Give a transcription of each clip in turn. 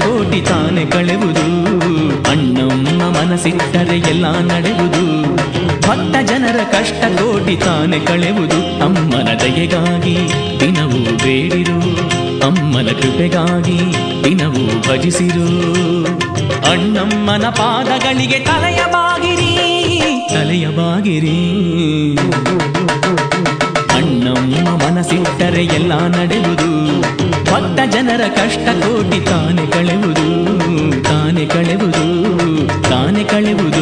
ಕೋಟಿ ತಾನೆ ಕಳೆವುದು ಅಣ್ಣಮ್ಮ ಮನಸ್ಸಿಟ್ಟರೆ ಎಲ್ಲ ನಡೆಯುವುದು ಭಕ್ತ ಜನರ ಕಷ್ಟ ಕೋಟಿ ತಾನೆ ಕಳೆವುದು ಅಮ್ಮನ ದಯೆಗಾಗಿ ದಿನವೂ ಬೇಡಿರು ಅಮ್ಮನ ಕೃಪೆಗಾಗಿ ದಿನವೂ ಭಜಿಸಿರು ಅಣ್ಣಮ್ಮನ ಪಾದಗಳಿಗೆ ತಲೆಯ ಬಾಗಿರಿ ತಲೆಯ ಬಾಗಿರಿ ಅಣ್ಣಮ್ಮ ಮನಸ್ಸಿಟ್ಟರೆ ಎಲ್ಲ ನಡೆಯುವುದು ಭಕ್ತ ಜನರ ಕಷ್ಟ ಕೋಟಿ ತಾನೆ ಕಳೆಯುವುದು ತಾನೆ ಕಳೆಯುವುದು ತಾನೆ ಕಳೆಯುವುದು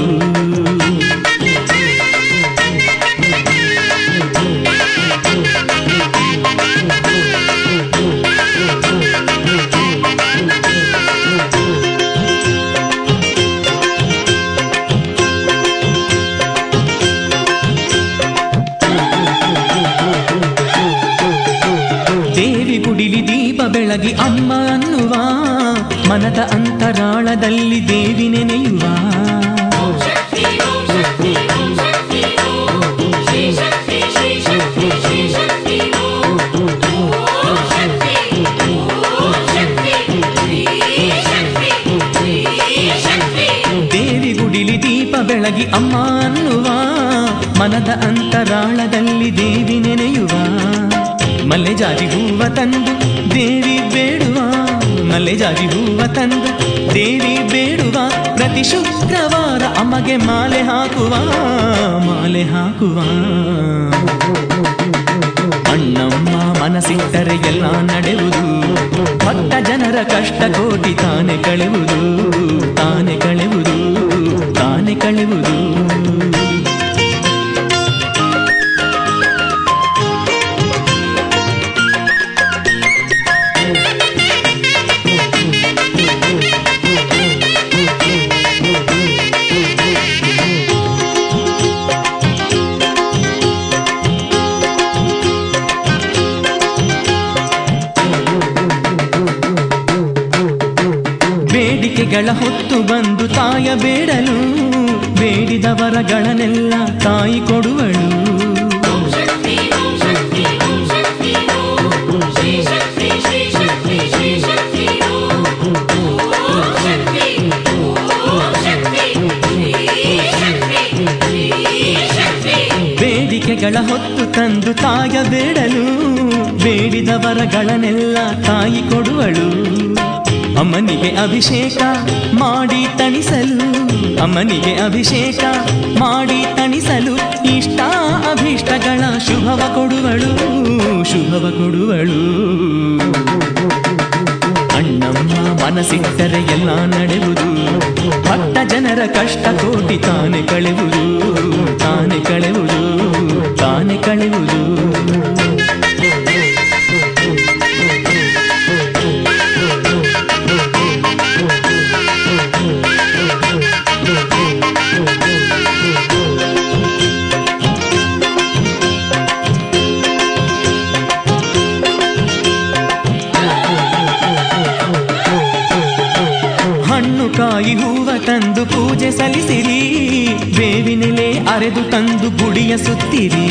ದೇವಿ ಗುಡಿಲಿ ದೀಪ ಬೆಳಗಿ ಅಮ್ಮ ಅನ್ನುವ ಮನದ ಅಂತರಾಳದಲ್ಲಿ ದೇವಿ ನೆನೆಯುವ ದೇವಿ ಗುಡಿಲಿ ದೀಪ ಬೆಳಗಿ ಅಮ್ಮ ಅನ್ನುವ ಮನದ ಅಂತರಾಳದಲ್ಲಿ ದೇವಿ ನೆನೆಯುವ ಮಲ್ಲೆ ಜಾಜಿ ಹೂವ ತಂದು ದೇವಿ ಬೇಡುವ ಮಲ್ಲೆ ಜಾಜಿ ಹೂವ ತಂದು ದೇವಿ ಬೇಡುವ ಪ್ರತಿ ಶುಕ್ರವಾರ ಅಮ್ಮಗೆ ಮಾಲೆ ಹಾಕುವ ಮಾಲೆ ಹಾಕುವ ಅಣ್ಣಮ್ಮ ಮನಸ್ಸಿಟ್ಟರೆ ಎಲ್ಲ ನಡೆಯುವುದು ಭಕ್ತ ಜನರ ಕಷ್ಟ ಕೋಟಿ ತಾನೆ ಕಳೆಯುವುದು ತಾನೆ ಕಳೆಯುವುದು ತಾನೆ ಕಳೆಯುವುದು ಬೇಡಿಕೆಗಳ ಹೊತ್ತು ಬಂದು ತಾಯ ಬೇಡಲು ಬೇಡಿದವರಗಳನ್ನೆಲ್ಲ ತಾಯಿ ಕೊಡುವಳು ಬೇಡಿಕೆಗಳ ಹೊತ್ತು ತಂದು ತಾಯ ಬೇಡಲು ಬೇಡಿದವರಗಳನ್ನೆಲ್ಲ ತಾಯಿ ಕೊಡುವಳು ಅಮ್ಮನಿಗೆ ಅಭಿಷೇಕ ಮಾಡಿ ತಣಿಸಲು ಅಮ್ಮನಿಗೆ ಅಭಿಷೇಕ ಮಾಡಿ ತಣಿಸಲು ಇಷ್ಟ ಅಭಿಷ್ಟಗಳ ಶುಭವ ಕೊಡುವಳು ಶುಭವ ಕೊಡುವಳು ಅಣ್ಣಮ್ಮ ಮನಸ್ಸಿಟ್ಟರೆ ಎಲ್ಲ ನಡೆಯುವುದು ಭಕ್ತ ಜನರ ಕಷ್ಟ ಕೋಟಿ ತಾನೆ ಕಳೆಯುವುದು ತಾನೆ ಕಳೆಯುವುದು ತಾನೆ ಕಳೆಯುವುದು ಹಣ್ಣು ಕಾಯಿ ಹೂವ ತಂದು ಪೂಜೆ ಸಲ್ಲಿಸಿರಿ ಬೇವಿನೆಲೆ ಅರೆದು ತಂದು ಗುಡಿಯ ಸುತ್ತಿರಿ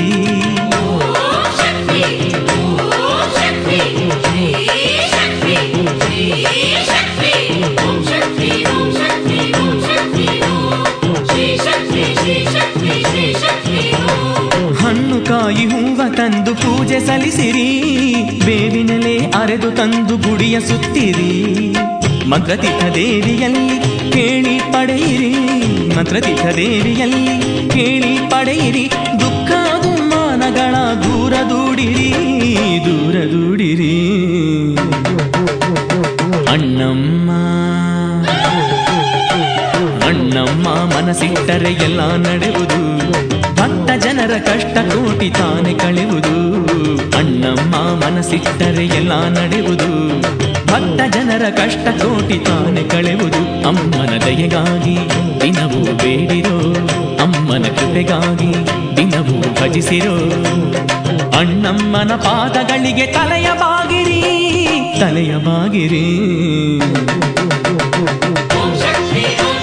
ಹಣ್ಣು ಕಾಯಿ ಹೂವ ತಂದು ಪೂಜೆ ಸಲ್ಲಿಸಿರಿ ಬೇವಿನೆಲೆ ಅರೆದು ತಂದು ಗುಡಿಯ ಸುತ್ತಿರಿ ಮಂತ್ರತೀರ್ಥ ದೇವಿಯಲ್ಲಿ ಕೇಳಿ ಪಡೆಯಿರಿ ಮಂತ್ರತೀರ್ಥ ದೇವಿಯಲ್ಲಿ ಕೇಳಿ ಪಡೆಯಿರಿ ದುಃಖ ದುಮ್ಮಾನಗಳ ದೂರ ದೂಡಿರಿ ದೂರ ದೂಡಿರಿ ಅಣ್ಣಮ್ಮ ಅಣ್ಣಮ್ಮ ಮನಸ್ಸಿಟ್ಟರೆ ಎಲ್ಲ ನಡೆಯುವುದು ಭಕ್ತ ಜನರ ಕಷ್ಟ ಕೋಟಿ ತಾನೆ ಕಳೆಯುವುದು ಅಣ್ಣಮ್ಮ ಮನಸ್ಸಿಟ್ಟರೆ ಎಲ್ಲ ನಡೆಯುವುದು ಭಕ್ತ ಜನರ ಕಷ್ಟ ಕೋಟಿ ತಾನೆ ಕಳೆಯುವುದು ಅಮ್ಮನ ದಯೆಗಾಗಿ ದಿನವೂ ಬೇಡಿರೋ ಅಮ್ಮನ ಕೃಪೆಗಾಗಿ ದಿನವೂ ಭಜಿಸಿರೋ ಅಣ್ಣಮ್ಮನ ಪಾದಗಳಿಗೆ ತಲೆಯ ಬಾಗಿರಿ ತಲೆಯ ಬಾಗಿರಿ ಓಂ ಶಕ್ತಿ ಓಂ